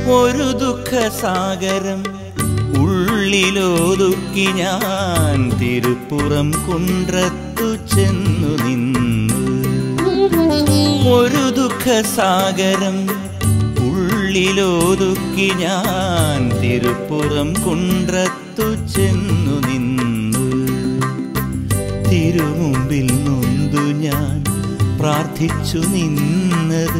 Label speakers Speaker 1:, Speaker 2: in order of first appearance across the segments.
Speaker 1: ഒരു ദുഃഖസാഗരം ഉള്ളിലൊതുക്കി ഞാൻ തിരുപ്പുറം കുன்றത്തു ചെന്നു നിന്നു ഒരു ദുഃഖസാഗരം ഉള്ളിലൊതുക്കി ഞാൻ തിരുപ്പുറം കുன்றത്തു ചെന്നു നിന്നു തിരുമുമ്പിൽ നൊന്തു ഞാൻ പ്രാർത്ഥിച്ചു നിന്നത്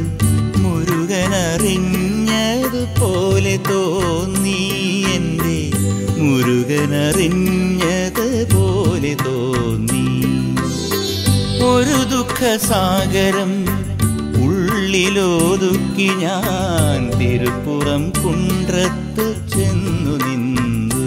Speaker 1: മുരുകനറിഞ്ഞതുപോലെ തോന്നി എൻ്റെ മുരുകനറിഞ്ഞത് പോലെ തോന്നി ഒരു ദുഃഖസാഗരം ഉള്ളിലൊതുക്കി ഞാൻ തിരുപ്പുറം കുன்றത്ത് ചെന്നു നിന്നു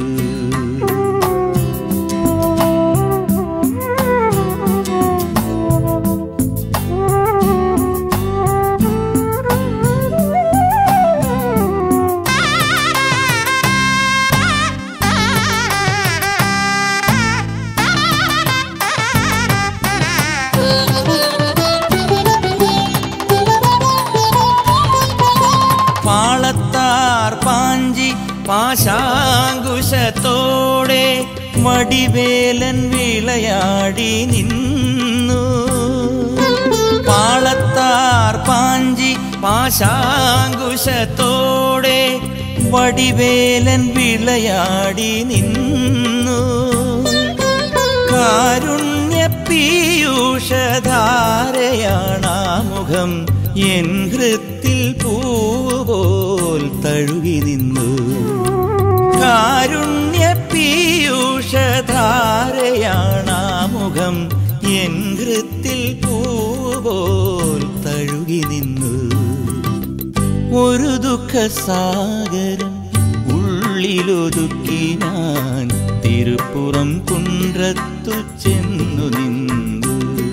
Speaker 1: പാളത്താർ പാഞ്ചി പാശാങ്കുശത്തോടെ വടിവേലൻ വിളയാടി നിന്നു പാളത്താർ പാഞ്ചി പാശാങ്കുശത്തോടെ വടിവേലൻ വിളയാടി നിന്നു കാരുണ്യ പീയൂഷധാരയാണാ മുഖം എൻ ഹൃത്തിൽ പൂവുപോൽ തഴുകി നിന്നു കാരുണ്യ പീയൂഷധാരയാണാ മുഖം എൻ ഹൃത്തിൽ പൂവുപോൽ തഴുകി നിന്നു ഒരു ദുഃഖസാഗരം ഉള്ളിലൊതുക്കി ഞാൻ തിരുപ്പുറം കുன்றത്തു ചെന്നു നിന്നു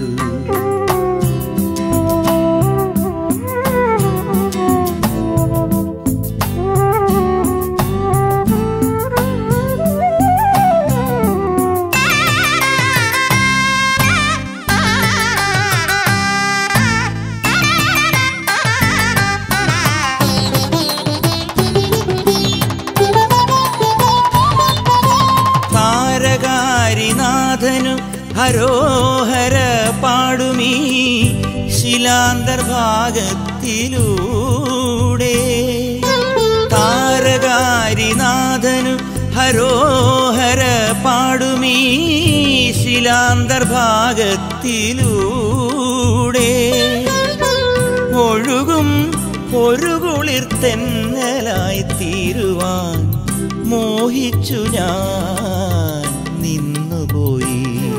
Speaker 1: താരകാരിനാഥനു ഹരോഹര പാടുമീ ശിലാന്തർഭാഗത്തിലൂടെ താരകാരിനാഥനു ഹരോഹര പാടുമീ ശിലാന്തർഭാഗത്തിലൂടെ ഒഴുകും ഒരു കുളിർ തെന്നലായി തീരുവാൻ മോഹിച്ചു ഞാൻ നിന്നുപോയി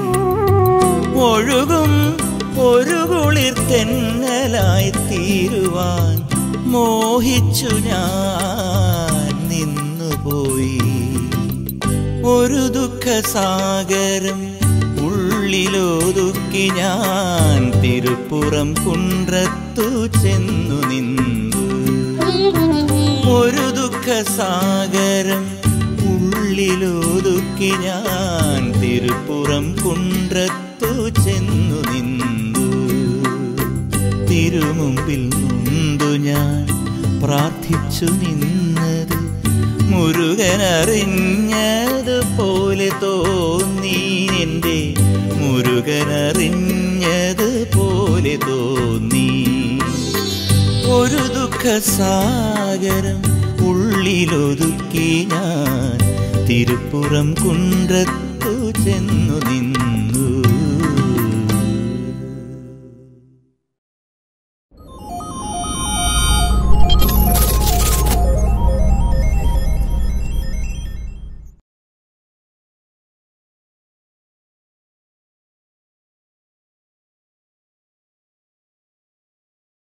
Speaker 1: ഒഴുകും ഒരു കുളിർ തെന്നലായി തീരുവാൻ മോഹിച്ചു ഞാൻ നിന്നുപോയി ഒരു ദുഃഖസാഗരം ഉള്ളിലൊതുക്കി ഞാൻ തിരുപ്പുറം കുன்றത്തു ചെന്നു നിന്നു ഒരു ദുഃഖസാഗരം ഉള്ളിലൊതുക്കി ഞാൻ തിരുപ്പുറം കുன்றത്തു ചെന്നു നിന്നു തിരുമുമ്പിൽ നൊന്തു ഞാൻ പ്രാർത്ഥിച്ചു നിന്നത് മുരുകനറിഞ്ഞതുപോലെ തോന്നി എൻ്റെ മുരുകനറിഞ്ഞത് പോലെ തോന്നി ഒരു ദുഃഖസാഗരം ഉള്ളിലൊതുക്കി ഞാൻ തിരുപ്പുറം കുன்றത്തു ചെന്നു നിന്നു